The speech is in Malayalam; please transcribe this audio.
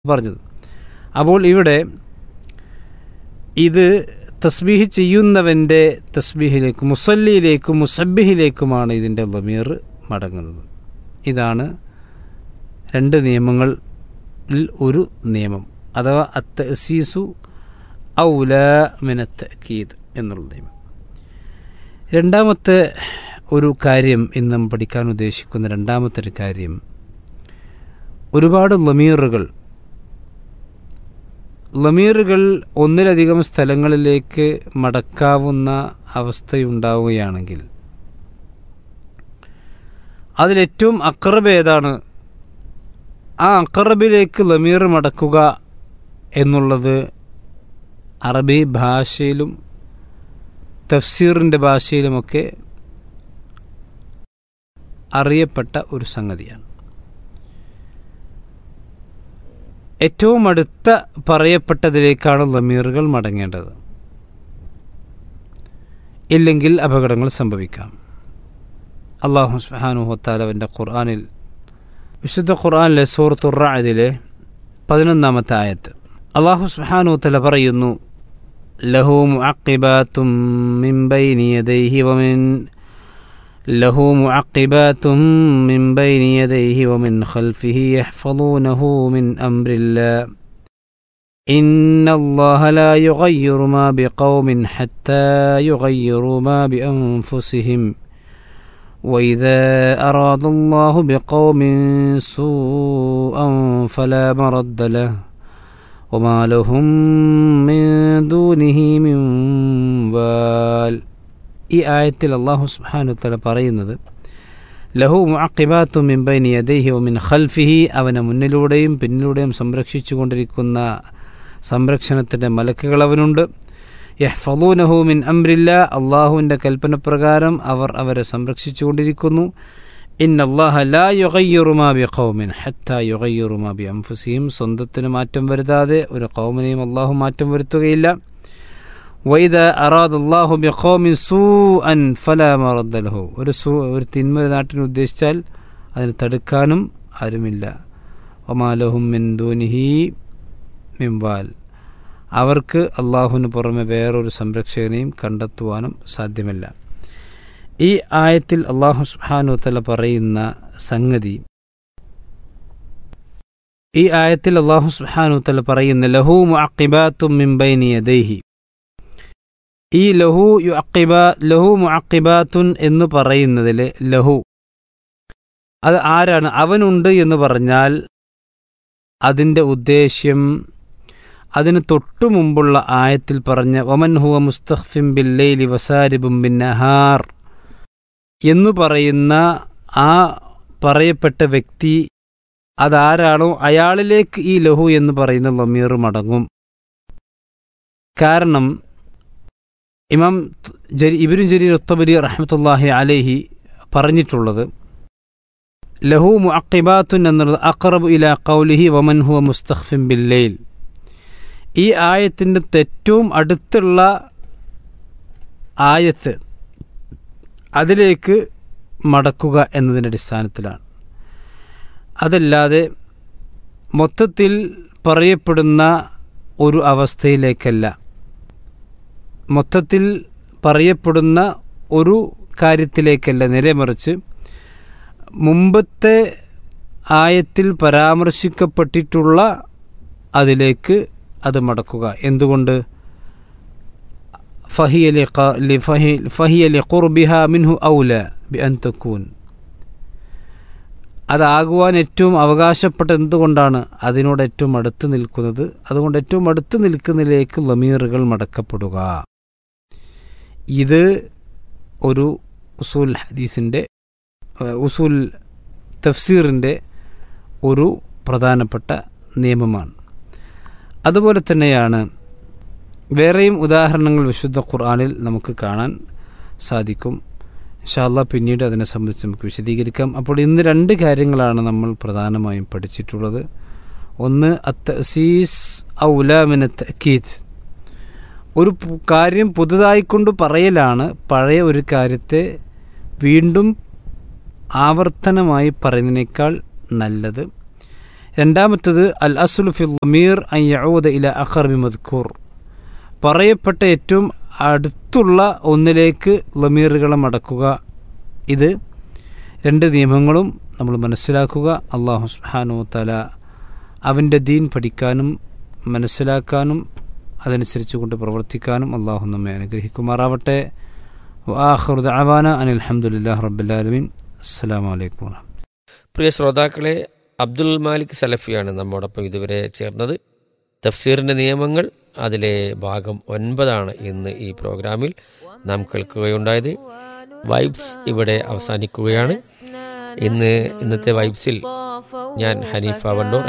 പറഞ്ഞത് അപ്പോൾ ഇവിടെ ഇത് തസ്ബീഹ് ചെയ്യുന്നവൻ്റെ തസ്ബീഹിലേക്കും മുസല്ലിയിലേക്കും മുസബിഹിലേക്കുമാണ് ഇതിൻ്റെ ലമീർ മടങ്ങുന്നത് ഇതാണ് രണ്ട് നിയമങ്ങളിൽ ഒരു നിയമം അഥവാ അത്തസീസു ഔല മിനത്ത് കീദ് എന്നുള്ള നിയമം രണ്ടാമത്തെ ഒരു കാര്യം ഇന്ന് നാം പഠിക്കാൻ ഉദ്ദേശിക്കുന്ന രണ്ടാമത്തെ ഒരു കാര്യം ഒരുപാട് ലമീറുകൾ ലമീറുകൾ ഒന്നിലധികം സ്ഥലങ്ങളിലേക്ക് മടക്കാവുന്ന അവസ്ഥയുണ്ടാവുകയാണെങ്കിൽ അതിലേറ്റവും അക്രബ് ഏതാണ് ആ അക്രബിലേക്ക് ലമീർ മടക്കുക എന്നുള്ളത് അറബി ഭാഷയിലും തഫ്സീറിൻ്റെ ഭാഷയിലുമൊക്കെ അറിയപ്പെട്ട ഒരു സംഗതിയാണ് ഏറ്റവും അടുത്ത പറയപ്പെട്ടതിലേക്കാണ് ലമീറുകൾ മടങ്ങേണ്ടത് ഇല്ലെങ്കിൽ അപകടങ്ങൾ സംഭവിക്കാം അള്ളാഹു സുഹാനുഹത്താലവൻ്റെ ഖുർആാനിൽ വിശുദ്ധ ഖുർആാനിലെ സൂറത്തുറഅദിലെ പതിനൊന്നാമത്തെ ആയത്ത് അള്ളാഹു സുഹാനുത്തല പറയുന്നു ലഹു മുഅഖിബാത്തും മിൻ ബൈനി യദൈഹി വമിൻ له معقبات من بين يديه ومن خلفه يحفظونه من امر الله ان الله لا يغير ما بقوم حتى يغيروا ما بانفسهم واذا اراد الله بقوم سوءا فلا مرد له وما لهم من دونه من وال ഈ ആയത്തിൽ അള്ളാഹു സുബാനുത്തല പറയുന്നത് ലഹു മുഅഖിബാത്തു മിൻബൈനി യദൈഹി മിൻ ഖൽഫിഹി അവനെ മുന്നിലൂടെയും പിന്നിലൂടെയും സംരക്ഷിച്ചു കൊണ്ടിരിക്കുന്ന സംരക്ഷണത്തിൻ്റെ മലക്കുകൾ അവനുണ്ട് യഹ്ഫലൂനഹു മിൻ അംരില്ല അള്ളാഹുവിൻ്റെ കൽപ്പനപ്രകാരം അവർ അവരെ സംരക്ഷിച്ചു കൊണ്ടിരിക്കുന്നു ഇൻ അള്ളാഹ ലാ യുഗയ്യുറുമാ ബി ഖൗമിൻ ഹത്ത യുഗയ്യുറുമാ ബി അംഫുസിയും സ്വന്തത്തിന് മാറ്റം വരുത്താതെ ഒരു കൗമിനെയും അള്ളാഹു മാറ്റം വരുത്തുകയില്ല വൈദ അറാദ് അള്ളാഹു ബിഖോമിൻ സൂ അൻ ഫല മറദ്ദലഹു ഒരു സൂ ഒരു തിന്മ നാട്ടിന് ഉദ്ദേശിച്ചാൽ അതിന് തടുക്കാനും ആരുമില്ല ഒമാലഹും മിൻ ദൂനിഹി മിംവാൽ അവർക്ക് അള്ളാഹുവിന് പുറമെ വേറൊരു സംരക്ഷകനെയും കണ്ടെത്തുവാനും സാധ്യമല്ല ഈ ആയത്തിൽ അള്ളാഹു സുഹാനു തല പറയുന്ന സംഗതി ഈ ആയത്തിൽ അള്ളാഹു സുഹാനു തല പറയുന്ന ലഹു മുഅഖിബാത്തും മിംബൈനി യദൈഹി ഈ ലഹു യു അക്കിബ ലഹു മുഅക്കിബാത്തുൻ എന്ന് പറയുന്നതിൽ ലഹു അത് ആരാണ് അവനുണ്ട് എന്ന് പറഞ്ഞാൽ അതിൻ്റെ ഉദ്ദേശ്യം അതിന് തൊട്ടു മുമ്പുള്ള ആയത്തിൽ പറഞ്ഞ ഒമൻ ഹുവ മുസ്തഖ്ഫിം ബില്ലൈലി വസാരിബും ബിൻ നഹാർ എന്നു പറയുന്ന ആ പറയപ്പെട്ട വ്യക്തി അതാരാണോ അയാളിലേക്ക് ഈ ലഹു എന്ന് പറയുന്ന ലമീർ മടങ്ങും കാരണം ഇമാം ജരി ഇബിനു ജരീർ ഉത്തബരി റഹ്മത്തുല്ലാഹി അലേഹി പറഞ്ഞിട്ടുള്ളത് ലഹു മുഅക്കിബാത്തുൻ എന്നുള്ളത് അഖറബു ഇല കൗലിഹി വമൻ ഹുവ മുസ്തഖ്ഫിൻ ബില്ലൈൽ ഈ ആയത്തിൻ്റെ ഏറ്റവും അടുത്തുള്ള ആയത്ത് അതിലേക്ക് മടക്കുക എന്നതിൻ്റെ അടിസ്ഥാനത്തിലാണ് അതല്ലാതെ മൊത്തത്തിൽ പറയപ്പെടുന്ന ഒരു അവസ്ഥയിലേക്കല്ല മൊത്തത്തിൽ പറയപ്പെടുന്ന ഒരു കാര്യത്തിലേക്കല്ല നേരെ മറിച്ച് മുമ്പത്തെ ആയത്തിൽ പരാമർശിക്കപ്പെട്ടിട്ടുള്ള അതിലേക്ക് അത് മടക്കുക എന്തുകൊണ്ട് ഫഹിയലി ഖുർബിഹ മിൻഹു ഔല ബി അന്തക്കൂൻ അതാകുവാൻ ഏറ്റവും അവകാശപ്പെട്ട എന്തുകൊണ്ടാണ് അതിനോട് ഏറ്റവും അടുത്ത് നിൽക്കുന്നത് അതുകൊണ്ട് ഏറ്റവും അടുത്ത് നിൽക്കുന്നതിലേക്ക് ലമീറുകൾ മടക്കപ്പെടുക ഇത് ഒരു ഉസൂൽ ഹദീസിൻ്റെ ഉസൂൽ തഫ്സീറിൻ്റെ ഒരു പ്രധാനപ്പെട്ട നിയമമാണ് അതുപോലെ തന്നെയാണ് വേറെയും ഉദാഹരണങ്ങൾ വിശുദ്ധ ഖുർആാനിൽ നമുക്ക് കാണാൻ സാധിക്കും ഇൻഷാല്ല പിന്നീട് അതിനെ സംബന്ധിച്ച് നമുക്ക് വിശദീകരിക്കാം അപ്പോൾ ഇന്ന് രണ്ട് കാര്യങ്ങളാണ് നമ്മൾ പ്രധാനമായും പഠിച്ചിട്ടുള്ളത് ഒന്ന് അത്തസീസ് ഔലാമിന തക്കീദ് ഒരു കാര്യം പുതുതായിക്കൊണ്ട് പറയലാണ് പഴയ ഒരു കാര്യത്തെ വീണ്ടും ആവർത്തനമായി പറയുന്നതിനേക്കാൾ നല്ലത് രണ്ടാമത്തത് അൽ അസുൽ ഫിൽ ലമീർ അൻ യഊദ ഇല അഖർബി മദ്കൂർ പറയപ്പെട്ട ഏറ്റവും അടുത്തുള്ള ഒന്നിലേക്ക് ലമീറുകളെ മടക്കുക ഇത് രണ്ട് നിയമങ്ങളും നമ്മൾ മനസ്സിലാക്കുക അള്ളാഹു സുബ്ഹാനഹു തല അവൻ്റെ ദീൻ പഠിക്കാനും മനസ്സിലാക്കാനും അതനുസരിച്ച് കൊണ്ട് പ്രവർത്തിക്കാനും അള്ളാഹു നമ്മെ അനുഗ്രഹിക്കുമാറാവട്ടെ വാഹുദ് അവാന അനിൽ അലഹമുല്ലാ റബ്ബുലാലമീൻ അസ്സാം വലൈക്കും വാഹമത്തുള്ള പ്രിയ ശ്രോതാക്കളെ അബ്ദുൽ മാലിക് സലഫിയാണ് നമ്മോടൊപ്പം ഇതുവരെ ചേർന്നത് തഫ്സീറിൻ്റെ നിയമങ്ങൾ അതിലെ ഭാഗം ഒൻപതാണ് ഇന്ന് ഈ പ്രോഗ്രാമിൽ നാം കേൾക്കുകയുണ്ടായത് വൈബ്സ് ഇവിടെ അവസാനിക്കുകയാണ് ഇന്ന് ഇന്നത്തെ വൈബ്സിൽ ഞാൻ ഹനീഫ വണ്ടൂർ